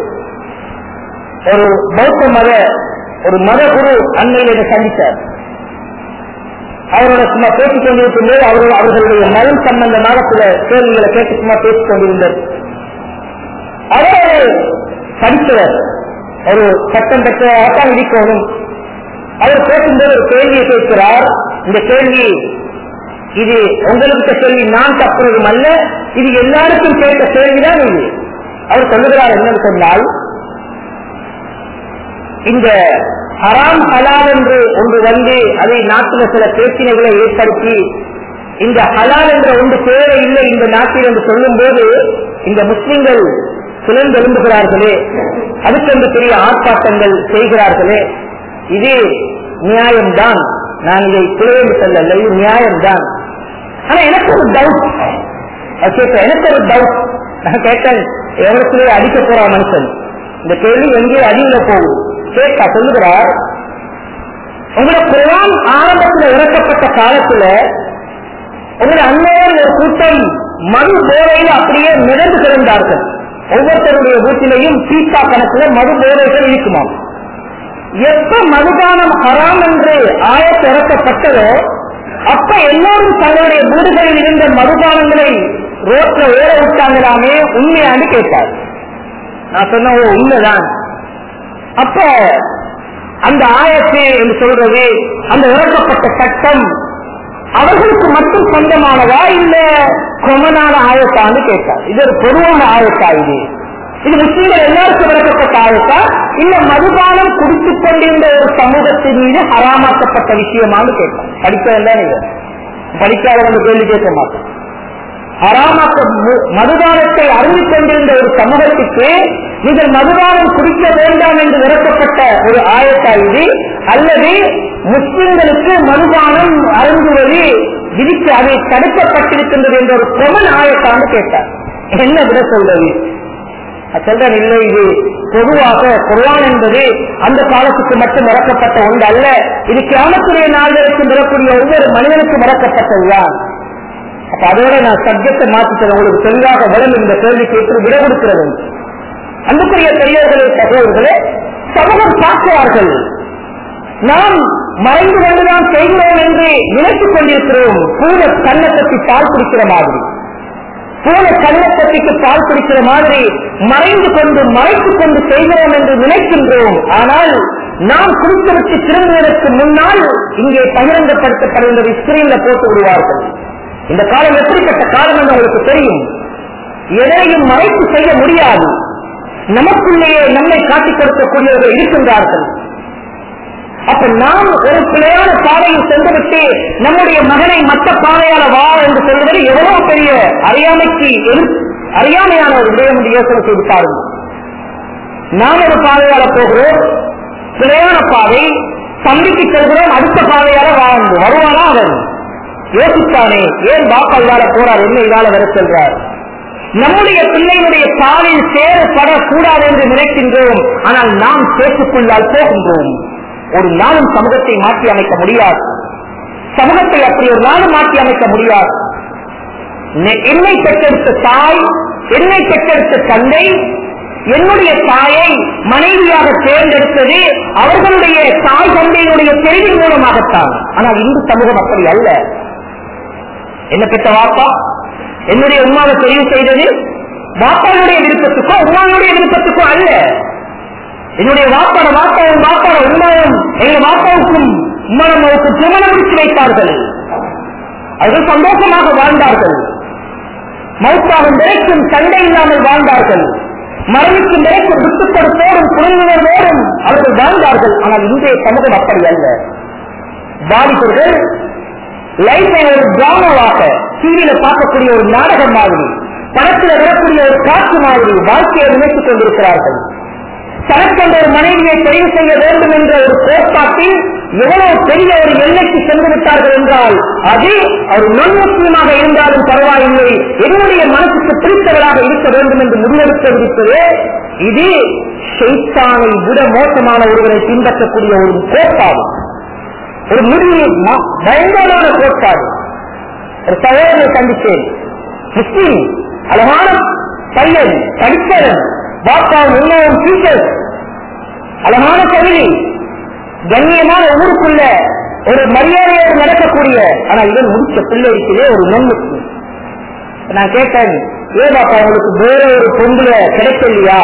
ஒரு பௌத்த மத ஒரு மத குரு அண்மையில் என்னை சந்தித்தார் அவரோட சும்மா பேசிக் கொண்டிருக்கும்போது அவர்கள் அவர்களுடைய மதம் சம்பந்தமாக சில கேள்விகளை கேட்டு சும்மா பேசிக் கொண்டிருந்தார் அவர் ஒரு படித்தவர் ஒரு சட்டம் பெற்றவராகத்தான் இருக்கணும் அவர் பேசும்போது ஒரு கேள்வியை கேட்கிறார் இந்த கேள்வி இது உங்களுக்கு கேள்வி நான் தப்புறதும் அல்ல இது எல்லாருக்கும் கேட்ட கேள்விதான் இது அவர் சொல்லுகிறார் என்னன்னு சொன்னால் இந்த ஹராம் ஹலால் என்று ஒன்று வந்து அதை நாட்டில் சில பிரச்சனைகளை ஏற்படுத்தி இந்த ஹலால் என்ற ஒன்று தேவையில்லை இந்த நாட்டில் என்று சொல்லும் போது இந்த முஸ்லிம்கள் சுழந்தெழும்புகிறார்களே அதுக்கென்று பெரிய ஆர்ப்பாட்டங்கள் செய்கிறார்களே இது நியாயம்தான் நான் இதை பிழைந்து சொல்லல இது நியாயம்தான் ஆனா எனக்கு ஒரு டவுட் எனக்கு ஒரு டவுட் நான் கேட்டேன் எவ்வளவு அடிக்க போறா மனுஷன் இந்த கேள்வி எங்கே அடியில போகும் கேட்டா சொல்லுகிறார் உங்களை குரான் ஆரம்பத்தில் இறக்கப்பட்ட காலத்துல உங்களை அன்னையர் ஒரு கூட்டம் மது போதையில் அப்படியே மிதந்து கிடந்தார்கள் ஒவ்வொருத்தருடைய வீட்டிலையும் பீட்டா கணக்குல மது போதைகள் இருக்குமாம் எப்ப மதுபானம் ஹராம் என்று ஆயத்து இறக்கப்பட்டதோ அப்ப எல்லாரும் தங்களுடைய வீடுகளில் இருந்த மதுபானங்களை ரோட்ல ஏற விட்டாங்களாமே உண்மையான்னு கேட்டார் நான் சொன்ன "ஓ, உண்மைதான் அப்ப அந்த ஆயத்து என்று சொல்றது அந்த இறக்கப்பட்ட சட்டம் அவர்களுக்கு மட்டும் சொந்தமானதா இல்ல கொமனான ஆயத்தான்னு கேட்டார் இது ஒரு பொதுவான ஆயத்தா இது இது முஸ்லீம்கள் எல்லாருக்கும் விளக்கப்பட்ட ஆயத்தா இல்ல மதுபானம் குடித்துக் கொண்டிருந்த ஒரு சமூகத்தின் மீது ஹராமாக்கப்பட்ட விஷயமான்னு கேட்டார் படிக்கவில்லை நீங்க படிக்காதவங்க கேள்வி கேட்க மாட்டோம் ஹராமாக்க மு- மதுபானத்தை அறிந்து கொண்டிருந்த ஒரு சமூகத்துக்கு நீங்கள் மதுபானம் குடிக்க வேண்டாம் என்று விரட்டப்பட்ட ஒரு ஆயத்தா இது அல்லது முஸ்லிம்களுக்கு மதுபானம் அருந்துவது விதித்து அதை தடுக்கப்பட்டிருக்கின்றது என்ற ஒரு பிரமன் ஆயத்தான்னு கேட்டார் என்ன விட சொல்றது நான் சொல்றேன் இல்லை இது பொதுவாக குர்ஆன் என்பது அந்த காலத்துக்கு மட்டும் இறக்கப்பட்ட ஒன்று அல்ல இது கிராமத்துடைய நாள் வரைக்கும் வரக்கூடிய ஒவ்வொரு மனிதனுக்கும் இறக்கப்பட்டதுதான் அப்ப அதோட நான் சப்ஜெக்டை மாற்றிட்டேன் உங்களுக்கு தெளிவாக வளம் இந்த கேள்வி கேட்டு விட கொடுக்கிறது அன்புக்குரிய பெரியவர்களே சகோதரர்களே சமூகம் பார்க்கிறார்கள் நாம் மறைந்து கொண்டுதான் செய்கிறோம் என்று நினைத்துக் கொண்டிருக்கிறோம் பூர கண்ணத்தத்தி பால் குடிக்கிற மாதிரி பூர கண்ணத்தத்திக்கு பால் குடிக்கிற மாதிரி மறைந்து கொண்டு மறைத்துக் கொண்டு செய்கிறோம் என்று நினைக்கின்றோம் ஆனால் நாம் குடித்துவிட்டு திரும்புவதற்கு முன்னால் இங்கே பகிரங்கப்படுத்தப்படுகின்றது ஸ்கிரீன்ல போட்டு விடுவார்கள் இந்த காலம் எப்படிப்பட்ட காலம் என்று உங்களுக்கு தெரியும் எதையும் மறைத்து செய்ய முடியாது நமக்குள்ளேயே நம்மை காட்டிக் கொடுக்கக்கூடியவர்கள் இருக்கின்றார்கள் அப்ப நாம் ஒரு பிழையான பாதையில் சென்றுவிட்டு நம்முடைய மகனை மற்ற பாதையால வா என்று சொல்வது எவ்வளவு பெரிய அறியாமைக்கு எதிர் அறியாமையான ஒரு விடயம் என்று யோசனை செய்து பாருங்கள் நாம் ஒரு பாதையால போகிறோம் பிழையான பாதை தம்பிக்கு செல்கிறோம் அடுத்த பாதையால வாழ்ந்து வருவானா அவன் யோசித்தானே ஏன் பாப்பா இதால போறார் என்ன இதால வர செல்றார் நம்முடைய பிள்ளைகளுடைய காலில் சேரப்படக்கூடாது என்று நினைக்கின்றோம் ஆனால் நாம் சேர்த்துக்குள்ளால் போகின்றோம் ஒரு நாளும் சமூகத்தை மாற்றி அமைக்க முடியாது சமூகத்தை அப்படி ஒரு நாளும் மாற்றி அமைக்க முடியாது நெ- என்னை பெற்றெடுத்த தாய் என்னை பெற்றெடுத்த தந்தை என்னுடைய தாயை மனைவியாக தேர்ந்தெடுத்தது அவர்களுடைய தாய் தந்தையினுடைய தெரிவின் மூலமாகத்தான் ஆனால் இந்து சமூகம் அப்படி அல்ல என்ன பெற்ற வாப்பா என்னுடைய உமாவை தெரிவு செய்தது வாப்பாவுடைய விருப்பத்துக்கோ உமாவுடைய விருப்பத்துக்கோ அல்ல என்னுடைய வாப்பாட வாப்பாவும் வாப்பாட உமாவும் எங்க வாப்பாவுக்கும் உம்மனமுக்கு திருமணம் முடித்து வைத்தார்கள் அவர்கள் சந்தோஷமாக வாழ்ந்தார்கள் மௌத்தாகும் வரைக்கும் சண்டை இல்லாமல் வாழ்ந்தார்கள் மரணிக்கும் வரைக்கும் விட்டுப்படுத்தோடும் குழந்தைகளோடும் அவர்கள் வாழ்ந்தார்கள் ஆனால் இன்றைய சமூகம் அப்படி அல்ல வாலிபர்கள் லைஃபை ஒரு டிராமாவாக டிவியில பார்க்கக்கூடிய ஒரு நாடகம் மாதிரி படத்தில் வரக்கூடிய ஒரு காட்சி மாதிரி வாழ்க்கையை நினைத்துக் கொண்டிருக்கிறார்கள் தனக்கென்ற ஒரு மனைவியை தெரிவு செய்ய வேண்டும் என்ற ஒரு கோட்பாட்டில் எவ்வளவு பெரிய ஒரு எல்லைக்கு சென்று விட்டார்கள் என்றால் அது ஒரு நன் முஸ்லீமாக இருந்தாலும் பரவாயில்லை என்னுடைய மனசுக்கு பிடித்தவராக இருக்க வேண்டும் என்று முடிவெடுக்க விடுப்பது இது ஷைத்தானை விட மோசமான ஒருவரை பின்பற்றக்கூடிய ஒரு கோட்பாடு ஒரு முடிவு ம- பயங்கரமான கோட்பாடு ஒரு சகோதரனை சந்தித்தேன் முஸ்லீம் அழகான பையன் படித்தவன் வாக்காவும் உண்மையும் டீச்சர் அழகான கவிதை கண்ணியமான ஊருக்குள்ள ஒரு மரியாதையோடு நடக்கக்கூடிய ஆனா இவன் முடிச்ச பிள்ளை இருக்கிறே ஒரு நன்முக்கு நான் கேட்டேன் ஏ பாப்பா உங்களுக்கு வேற ஒரு பொம்புல கிடைக்கலையா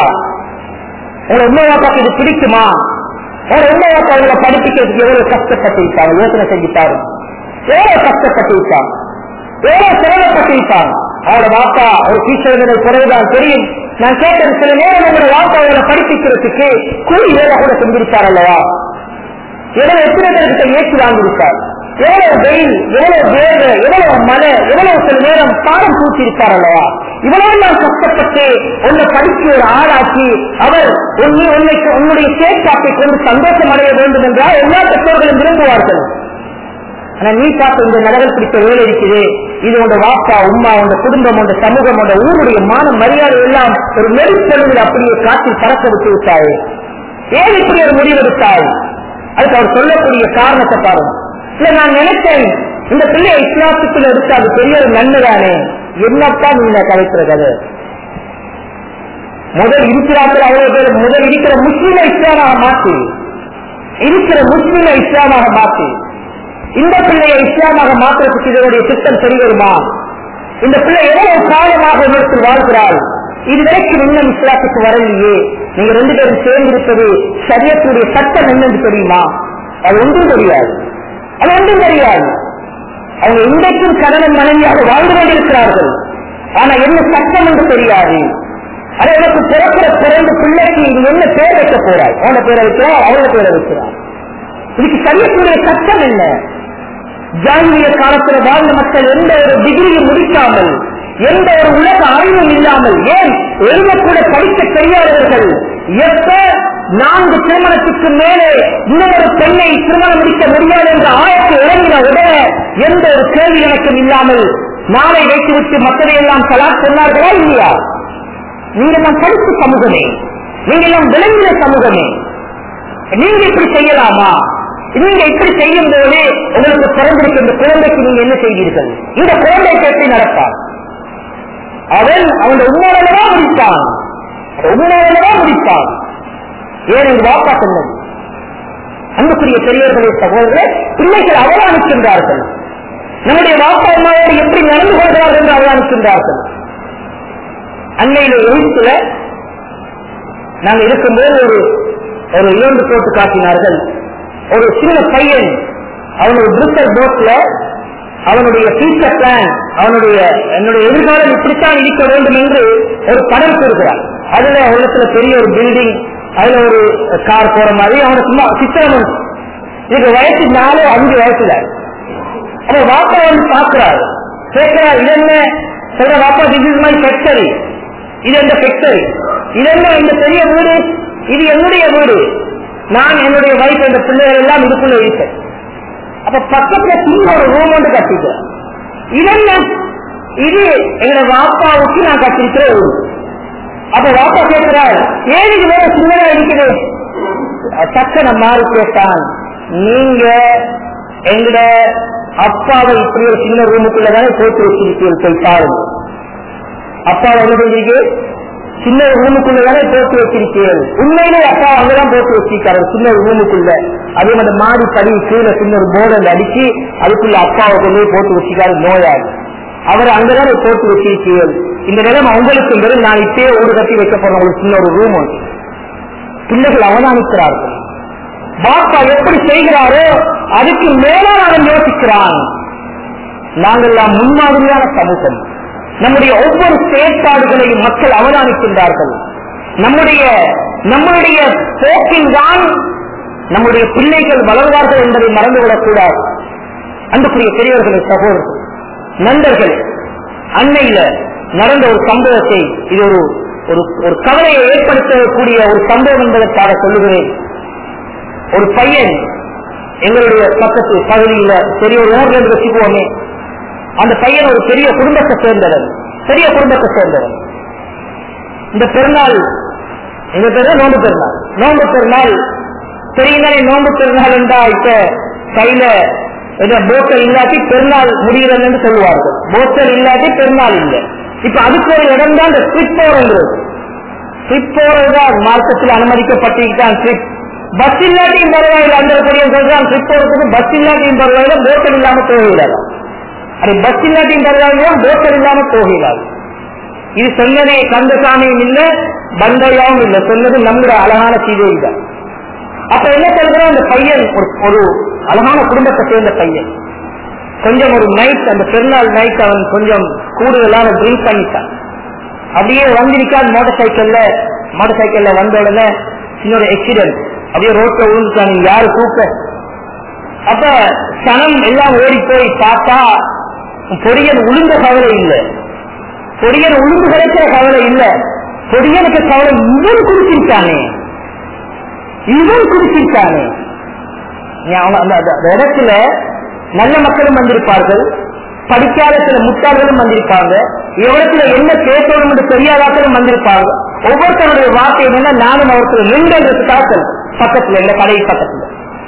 உங்க உண்மை பாப்பாக்கு இது பிடிக்குமா உங்க உண்மை பாப்பா உங்களை படிப்பிக்கிறதுக்கு எவ்வளவு கஷ்டப்பட்டு இருக்காங்க யோசனை செஞ்சுட்டாரு எவ்வளவு கஷ்டப்பட்டு இருக்காங்க எவ்வளவு சிரமப்பட்டு இருக்காங்க அவரோட வாப்பா ஒரு டீச்சர் குறைவுதான் தெரியும் நான் கேட்டது சில நேரம் உங்களோட வாப்பா அவங்களை படிப்பிக்கிறதுக்கு கூலி வேலை கூட செஞ்சிருக்கார் அல்லவா எவ்வளவு எத்தனை பேர்கிட்ட ஏற்றி வாங்கியிருக்கார் எவ்வளவு வெயில் எவ்வளவு வேக எவ்வளவு மழை எவ்வளவு சில நேரம் பாடம் பூச்சிருக்கார் அல்லவா இவ்வளவு நான் கஷ்டப்பட்டு உன்னை படிச்சு ஒரு ஆளாக்கி அவர் உன்னை உன்னை உன்னுடைய சேக்காப்பை கொண்டு சந்தோஷம் அடைய வேண்டும் என்றால் எல்லா பெற்றோர்களும் விரும்புவார்கள் ஆனா நீ பார்த்த இந்த நகரம் பிடித்த வேலை இருக்குது இது உங்க வாப்பா உமா உங்க குடும்பம் உங்க சமூகம் உங்க ஊருடைய மான மரியாதை எல்லாம் ஒரு நெருக்கடியில் அப்படியே காற்றில் பறக்க விட்டு விட்டாயே ஏன் இப்படி ஒரு முடிவு எடுத்தாய் அதுக்கு அவர் சொல்லக்கூடிய காரணத்தை பாருங்க இல்ல நான் நினைச்சேன் இந்த பிள்ளை இஸ்லாத்துக்குள்ள எடுத்து அது பெரிய ஒரு நன்மைதானே என்னப்பா நீங்க கலைக்கிற கதை முதல் இருக்கிறார்கள் அவ்வளவு பேர் முதல் இருக்கிற முஸ்லீமை இஸ்லாமாக மாற்றி இருக்கிற முஸ்லிமை இஸ்லாமாக மாற்றி இந்த பிள்ளையை இஸ்லாமாக மாற்றுறதுக்கு இதனுடைய திட்டம் சரி வருமா இந்த பிள்ளை எவ்வளவு காலமாக இடத்தில் வாழ்கிறாள் இதுவரைக்கும் இன்னும் இஸ்லாத்துக்கு வரலையே நீங்க ரெண்டு பேரும் சேர்ந்திருப்பது சரியத்துடைய சட்டம் என்னன்னு தெரியுமா அது ஒன்றும் தெரியாது அது ஒன்றும் தெரியாது அவங்க இன்றைக்கும் கணவன் மனைவியாக வாழ்ந்து கொண்டிருக்கிறார்கள் ஆனா என்ன சட்டம் என்று தெரியாது அது எனக்கு பிறக்கிற பிறந்த பிள்ளைக்கு இது என்ன பேர் வைக்க போறாய் அவன பேரை வைக்கிறார் அவன பேரை வைக்கிறார் இதுக்கு சரியத்துடைய சட்டம் என்ன ஜாங்கிய காலத்துல வாழ்ந்த மக்கள் எந்த ஒரு டிகிரியும் முடிக்காமல் எந்த ஒரு உலக அறிவும் இல்லாமல் ஏன் எழுதக்கூட படிக்க தெரியாதவர்கள் எப்ப நான்கு திருமணத்துக்கு மேலே இன்னொரு பெண்ணை திருமணம் முடிக்க முடியாது என்ற ஆயத்தை இறங்கின உடனே எந்த ஒரு கேள்வி எனக்கும் இல்லாமல் நாளை வைத்துவிட்டு மக்களை எல்லாம் கலாட் சொன்னார்களா இல்லையா நீங்க எல்லாம் படித்த சமூகமே நீங்க எல்லாம் விளங்கின சமூகமே நீங்க இப்படி செய்யலாமா நீங்க இப்படி செய்யும் போது உங்களுக்கு பிறந்திருக்கின்ற குழந்தைக்கு நீங்க என்ன செய்வீர்கள் இந்த குழந்தை கேட்டு நடப்பார் அவன் அவன் உண்மையிலவா முடித்தான் உண்மையிலவா முடித்தான் ஏன் எங்க வாப்பா சொன்னது அன்புக்குரிய பெரியவர்களே சகோதரர்களே பிள்ளைகள் அவதானிக்கின்றார்கள் நம்முடைய வாப்பா அம்மாவோடு எப்படி நடந்து கொள்கிறார்கள் என்று அவதானிக்கின்றார்கள் அன்னையில எழுத்துல நாங்கள் இருக்கும்போது ஒரு ஒரு இரண்டு போட்டு காட்டினார்கள் ஒரு சின்ன பையன் அவனுடைய பிரிட்டல் போட்ல அவனுடைய ஃபியூச்சர் பிளான் அவனுடைய என்னுடைய எதிர்காலம் இப்படித்தான் இருக்க வேண்டும் என்று ஒரு படம் கூறுகிறான் அதுல உலகத்துல பெரிய ஒரு பில்டிங் அதுல ஒரு கார் போற மாதிரி அவனுக்கு சும்மா சித்திரம் இதுக்கு வயசு நாலு அஞ்சு வயசுல அவன் வாப்பா வந்து பாக்குறாரு கேட்கிறார் இது என்ன சொல்ற வாப்பா திஸ் இஸ் மை ஃபேக்டரி இது எந்த ஃபேக்டரி இது என்ன இந்த பெரிய வீடு இது என்னுடைய வீடு நான் என்னுடைய வைஃப் என்ற பிள்ளைகள் எல்லாம் இதுக்குள்ள இருக்கேன் அப்ப பக்கத்துல சின்ன ஒரு ரூம் ஒன்று கட்டிக்கிறேன் இது என்ன இது எங்க வாப்பாவுக்கு நான் கட்டிருக்கிற ரூம் அப்ப வாப்பா கேட்கிறார் ஏன் இது வேற சின்னதா இருக்குது சக்கன மாறி கேட்டான் நீங்க எங்கட அப்பாவை இப்படி ஒரு சின்ன ரூமுக்குள்ளதானே போட்டு வச்சிருக்கீர்கள் போய் பாருங்க அப்பாவை என்ன செஞ்சிருக்கு சின்ன ஒரு ரூமுக்குள்ளதானே போட்டு வச்சிருக்கீர்கள் உண்மையிலே அப்பா அங்கதான் போட்டு வச்சிருக்காரு சின்ன ஒரு ரூமுக்குள்ள அதே மாதிரி மாடி படி கீழே சின்ன ஒரு போர்டு அடிச்சு அதுக்குள்ள அப்பாவை கொண்டு போய் போட்டு வச்சிருக்காரு நோயாளி அவர் அங்கதானே போட்டு வச்சிருக்கீர்கள் இந்த நிலம் அவங்களுக்கு வெறும் நான் இப்பயே ஒரு கட்டி வைக்க போறேன் ஒரு சின்ன ஒரு ரூம் பிள்ளைகள் அவதானிக்கிறார்கள் பாப்பா எப்படி செய்கிறாரோ அதுக்கு மேலான அவன் யோசிக்கிறான் நாங்கள் எல்லாம் முன்மாதிரியான சமூகம் நம்முடைய ஒவ்வொரு செயற்பாடுகளையும் மக்கள் அவதானிக்கின்றார்கள் நம்முடைய நம்முடைய போக்கில் தான் நம்முடைய பிள்ளைகள் வளர்வார்கள் என்பதை மறந்துவிடக் கூடாது அன்புக்குரிய பெரியவர்களை சகோதரர்கள் நண்பர்கள் அன்னையில நடந்த ஒரு சம்பவத்தை இது ஒரு ஒரு ஒரு கவலையை ஏற்படுத்தக்கூடிய ஒரு சம்பவம் என்பதற்காக சொல்லுகிறேன் ஒரு பையன் எங்களுடைய பக்கத்து பகுதியில பெரிய ஒரு ஊர்ல இருந்து வச்சுக்குவோமே அந்த பையன் ஒரு பெரிய குடும்பத்தை சேர்ந்தவன் பெரிய குடும்பத்தை சேர்ந்தவன் இந்த பெருநாள் இந்த பேரு நோன்பு பெருநாள் நோன்பு பெருநாள் தெரியுதானே நோன்பு பெருநாள் என்றா இப்ப கையில போத்தல் இல்லாட்டி பெருநாள் முடிகிறதுன்னு சொல்லுவார்கள் போத்தல் இல்லாட்டி பெருநாள் இல்லை இப்ப அதுக்கு ஒரு இடம் தான் இந்த ட்ரிப் போறங்கிறது ட்ரிப் போறதுதான் மார்க்கத்தில் அனுமதிக்கப்பட்டிருக்கான் ட்ரிப் பஸ் இல்லாட்டியும் பரவாயில்லை அந்த பெரிய சொல்றான் ட்ரிப் போறதுக்கு பஸ் இல்லாட்டியும் பரவாயில்ல போத்தல் இல்லாம போகிறார் அது பஸ் இல்லாட்டியும் பரவாயில்ல போத்தல் இல்லாம போகிறார் இது சொன்னதே கந்தசாமியும் இல்ல பண்டையாவும் இல்ல சொன்னது நம்முடைய அழகான சீதை தான் அப்ப என்ன சொல்றோம் அந்த பையன் ஒரு- ஒரு அழகான குடும்பத்தை சேர்ந்த பையன் கொஞ்சம் ஒரு நைட் அந்த பெருநாள் நைட் அவன் கொஞ்சம் கூடுதலான ட்ரிங்க் பண்ணிட்டான் அப்படியே வந்திருக்கான் மோட்டார் சைக்கிள்ல மோட்டார் சைக்கிள்ல வந்த உடனே இன்னொரு ஆக்சிடென்ட் அப்படியே ரோட்ல விழுந்துட்டான் நீங்க யாரு கூக்க அப்ப சனம் எல்லாம் ஓடி போய் பார்த்தா பொடியன் உளுந்த கவலை இல்லை பொடியன் உளுந்து கிடைக்கிற கவலை இல்ல பொடியனுக்கு கவலை இவன் குடிச்சிருக்கானே இவன் குடிச்சிருக்கானே நீ அவன் அந்த அந்த- அந்த இடத்துல நல்ல மக்களும் வந்திருப்பார்கள் படிக்காத சில முட்டாள்களும் வந்திருப்பாங்க எவ்வளத்துல என்ன பேசணும் என்று தெரியாதாக்களும் வந்திருப்பாங்க ஒவ்வொருத்தருடைய வார்த்தை என்னன்னா நானும் அவருக்கு நின்று தாக்கல் பக்கத்துல இல்ல கடை பக்கத்துல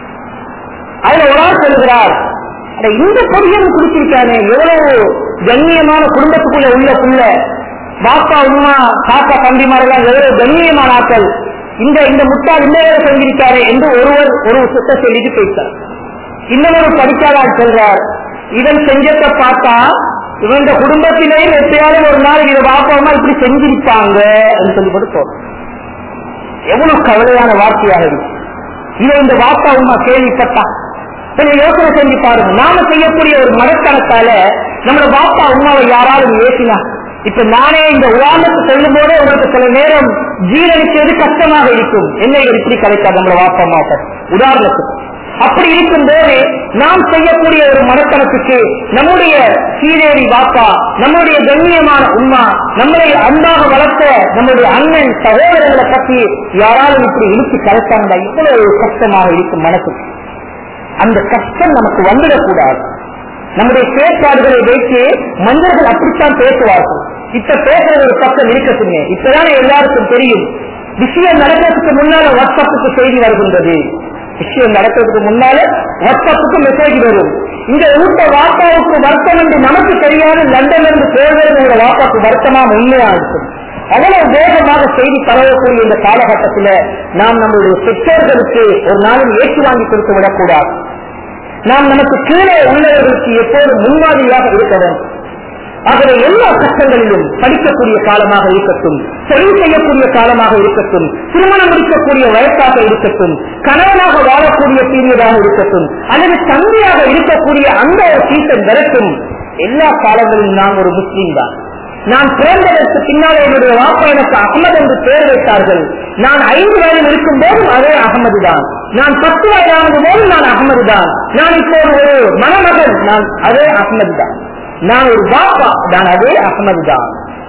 அதுல ஒரு ஆள் சொல்லுகிறார் அட இந்த பொடியன் குடிச்சிருக்கானே எவ்வளவு கண்ணியமான குடும்பத்துக்குள்ள உள்ள புள்ள பாப்பா உமா தாத்தா தம்பிமாரெல்லாம் எவ்வளவு கண்ணியமான ஆட்கள் இந்த இந்த முட்டாள் இந்த வேலை செஞ்சிருக்காரு என்று ஒருவர் ஒரு சுத்த சொல்லிட்டு போயிட்டார் இன்னொரு படிக்காதால் சொல்றார் இவன் செஞ்சத்தை பார்த்தா இவன் இந்த குடும்பத்திலேயும் எப்பயாவது ஒரு நாள் இதை பாப்பாமா இப்படி செஞ்சிருப்பாங்க என்று சொல்லி போட்டு தோணும் எவ்வளவு கவலையான வார்த்தையாக இருக்கு இதை இந்த வாப்பா உமா கேள்விப்பட்டா கொஞ்சம் யோசனை செஞ்சு பாருங்க நாம செய்யக்கூடிய ஒரு மனக்கணக்கால நம்மளோட வாப்பா உமாவை யாராலும் ஏசினா இப்ப நானே இந்த உதாரணத்தை சொல்லும் போதே உங்களுக்கு சில நேரம் ஜீரணிக்கிறது கஷ்டமாக இருக்கும் என்ன இப்படி கிடைக்காது நம்மளோட வாப்பா அம்மாவை உதாரணத்துக்கு அப்படி இருக்கும் போது நாம் செய்யக்கூடிய ஒரு மனக்கணக்குக்கு நம்முடைய சீரேரி வாப்பா நம்முடைய கண்ணியமான உண்மா நம்மளை அன்பாக வளர்த்த நம்முடைய அண்ணன் சகோதரர்களை பற்றி யாராலும் இப்படி இழுத்து கலைத்தாங்க இவ்வளவு கஷ்டமாக இருக்கும் மனசுக்கு அந்த கஷ்டம் நமக்கு வந்துடக்கூடாது நம்முடைய செயற்பாடுகளை வைத்து மனிதர்கள் அப்படித்தான் பேசுவார்கள் இப்ப பேசுறது ஒரு பக்கம் இருக்கட்டுமே இப்பதானே எல்லாருக்கும் தெரியும் விஷயம் நடக்கிறதுக்கு முன்னால வாட்ஸ்அப்புக்கு செய்தி வருகின்றது விஷயம் நடக்கிறதுக்கு முன்னால வாட்ஸ்அப்புக்கு மெசேஜ் வரும் இந்த ஊட்ட வாப்பாவுக்கு வருத்தம் என்று நமக்கு தெரியாது லண்டன் என்று பேசுறது வாப்பாவுக்கு வருத்தமா உண்மையா இருக்கும் அவ்வளவு வேகமாக செய்தி பரவக்கூடிய இந்த காலகட்டத்தில் நாம் நம்மளுடைய பெற்றோர்களுக்கு ஒரு நாளும் ஏற்று வாங்கி கொடுத்து விடக்கூடாது நாம் நமக்கு கீழே உள்ளவர்களுக்கு எப்போதும் முன்மாதிரியாக இருக்க வேண்டும் ஆகவே எல்லா கஷ்டங்களிலும் படிக்கக்கூடிய காலமாக இருக்கட்டும் தொழில் செய்யக்கூடிய காலமாக இருக்கட்டும் திருமணம் முடிக்கக்கூடிய வயசாக இருக்கட்டும் கணவனாக வாழக்கூடிய பீரியடாக இருக்கட்டும் அல்லது தந்தையாக இருக்கக்கூடிய அந்த ஒரு சீசன் வரைக்கும் எல்லா காலங்களிலும் நாம் ஒரு முஸ்லீம் தான் நான் பிறந்ததற்கு பின்னால் என்னுடைய வாப்பா எனக்கு அகமது என்று பெயர் வைத்தார்கள் நான் ஐந்து வயதில் இருக்கும் போதும் அதே அகமது தான் நான் பத்து வயதானது போதும் நான் அகமது தான் நான் இப்போது ஒரு மணமகன் நான் அதே அகமது தான் நான் ஒரு பாப்பா நான் அதே அகமது தான்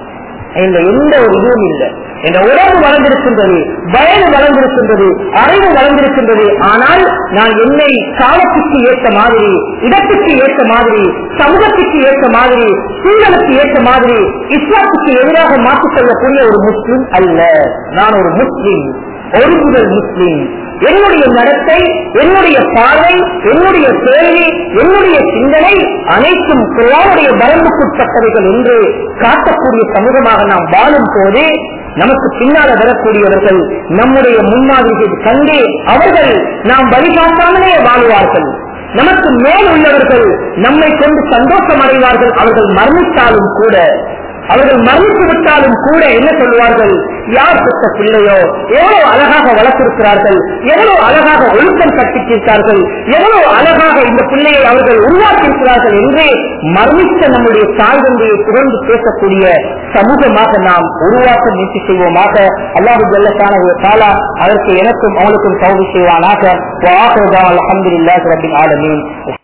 இந்த எந்த ஒரு இதுவும் இல்லை என்ற உறவு வளர்ந்திருக்கின்றது வயது வளர்ந்திருக்கின்றது அறிவு வளர்ந்திருக்கின்றது ஆனால் நான் என்னை காலத்துக்கு ஏற்ற மாதிரி இடத்துக்கு ஏற்ற மாதிரி சமூகத்துக்கு ஏற்ற மாதிரி சூழலுக்கு ஏற்ற மாதிரி இஸ்லாத்துக்கு எதிராக மாற்றிக் கொள்ளக்கூடிய ஒரு முஸ்லிம் அல்ல நான் ஒரு முஸ்லிம் ஒரு முதல் முஸ்லிம் என்னுடைய நடத்தை என்னுடைய பார்வை என்னுடைய கேள்வி என்னுடைய சிந்தனை அனைத்தும் குரானுடைய வரம்புக்குட்பட்டவைகள் என்று காட்டக்கூடிய சமூகமாக நாம் வாழும் போதே நமக்கு பின்னால வரக்கூடியவர்கள் நம்முடைய முன்மாதிரிகள் கண்டே அவர்கள் நாம் வழிகாட்டாமலே வாழுவார்கள் நமக்கு மேல் உள்ளவர்கள் நம்மை கொண்டு சந்தோஷம் அடைவார்கள் அவர்கள் மரணித்தாலும் கூட அவர்கள் மரணித்து விட்டாலும் கூட என்ன சொல்லுவார்கள் யார் பெற்ற பிள்ளையோ எவ்வளவு அழகாக வளர்த்திருக்கிறார்கள் எவ்வளவு அழகாக ஒழுக்கம் கற்பித்திருக்கிறார்கள் எவ்வளவு அழகாக இந்த பிள்ளையை அவர்கள் உருவாக்கியிருக்கிறார்கள் என்று மரணித்த நம்முடைய தாய்தந்தையை புகழ்ந்து பேசக்கூடிய சமூகமாக நாம் உருவாக்க முயற்சி செய்வோமாக அல்லாஹு ஜல்லத்தான ஒரு காலா அதற்கு எனக்கும் அவனுக்கும் சௌதி செய்வானாக அலமதுல்லாஹ் ரபின் ஆலமீன்